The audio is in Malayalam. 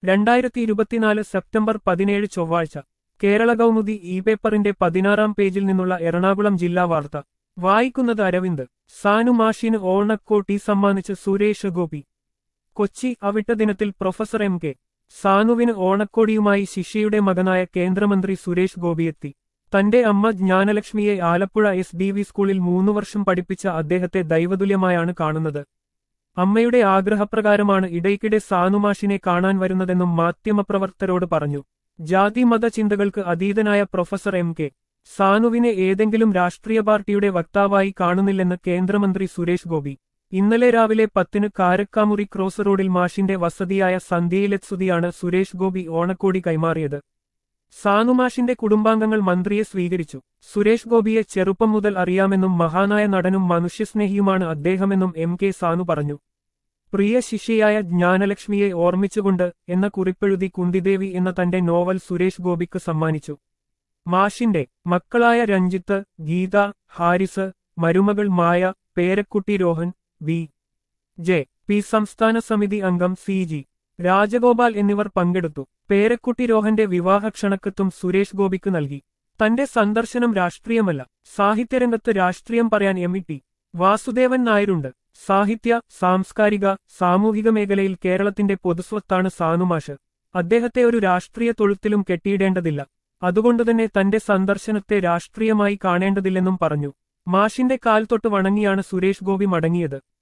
രണ്ടായിരത്തി ഇരുപത്തിനാല് സെപ്റ്റംബർ പതിനേഴ് ചൊവ്വാഴ്ച കേരള കൗമുദി ഇ പേപ്പറിന്റെ പതിനാറാം പേജിൽ നിന്നുള്ള എറണാകുളം ജില്ലാ വാർത്ത വായിക്കുന്നത് അരവിന്ദ് സാനു മാഷിന് ഓണക്കോട്ടി സമ്മാനിച്ച് സുരേഷ് ഗോപി കൊച്ചി അവിട്ട ദിനത്തിൽ പ്രൊഫസർ എം കെ സാനുവിന് ഓണക്കോടിയുമായി ശിഷ്യയുടെ മകനായ കേന്ദ്രമന്ത്രി സുരേഷ് ഗോപിയെത്തി തന്റെ അമ്മ ജ്ഞാനലക്ഷ്മിയെ ആലപ്പുഴ എസ് ഡി വി സ്കൂളിൽ മൂന്നു വർഷം പഠിപ്പിച്ച അദ്ദേഹത്തെ ദൈവതുല്യമായാണ് കാണുന്നത് അമ്മയുടെ ആഗ്രഹപ്രകാരമാണ് ഇടയ്ക്കിടെ സാനുമാഷിനെ കാണാൻ വരുന്നതെന്നും മാധ്യമപ്രവർത്തകരോട് പറഞ്ഞു ജാതി മത ചിന്തകൾക്ക് അതീതനായ പ്രൊഫസർ എം കെ സാനുവിനെ ഏതെങ്കിലും രാഷ്ട്രീയ പാർട്ടിയുടെ വക്താവായി കാണുന്നില്ലെന്ന് കേന്ദ്രമന്ത്രി സുരേഷ് ഗോപി ഇന്നലെ രാവിലെ പത്തിന് കാരക്കാമുറി ക്രോസ് റോഡിൽ മാഷിന്റെ വസതിയായ സന്ധ്യയിലെത്സുതിയാണ് സുരേഷ് ഗോപി ഓണക്കോടി കൈമാറിയത് സാനുമാഷിന്റെ കുടുംബാംഗങ്ങൾ മന്ത്രിയെ സ്വീകരിച്ചു സുരേഷ് ഗോപിയെ ചെറുപ്പം മുതൽ അറിയാമെന്നും മഹാനായ നടനും മനുഷ്യസ്നേഹിയുമാണ് അദ്ദേഹമെന്നും എം കെ സാനു പറഞ്ഞു പ്രിയ ശിഷ്യയായ ജ്ഞാനലക്ഷ്മിയെ ഓർമ്മിച്ചുകൊണ്ട് എന്ന കുറിപ്പെഴുതി കുന്തിദേവി എന്ന തന്റെ നോവൽ സുരേഷ് ഗോപിക്ക് സമ്മാനിച്ചു മാഷിന്റെ മക്കളായ രഞ്ജിത്ത് ഗീത ഹാരിസ് മരുമകൾ മായ പേരക്കുട്ടി രോഹൻ വി ജെ പി സംസ്ഥാന സമിതി അംഗം സി ജി രാജഗോപാൽ എന്നിവർ പങ്കെടുത്തു പേരക്കുട്ടി രോഹന്റെ വിവാഹ ക്ഷണക്കത്തും സുരേഷ് ഗോപിക്ക് നൽകി തന്റെ സന്ദർശനം രാഷ്ട്രീയമല്ല സാഹിത്യരംഗത്ത് രാഷ്ട്രീയം പറയാൻ എം ടി വാസുദേവൻ നായരുണ്ട് സാഹിത്യ സാംസ്കാരിക സാമൂഹിക മേഖലയിൽ കേരളത്തിന്റെ പൊതുസ്വത്താണ് സാനുമാഷ് അദ്ദേഹത്തെ ഒരു രാഷ്ട്രീയ തൊഴുത്തിലും കെട്ടിയിടേണ്ടതില്ല അതുകൊണ്ടുതന്നെ തന്റെ സന്ദർശനത്തെ രാഷ്ട്രീയമായി കാണേണ്ടതില്ലെന്നും പറഞ്ഞു മാഷിന്റെ കാൽ തൊട്ട് വണങ്ങിയാണ് സുരേഷ് ഗോപി മടങ്ങിയത്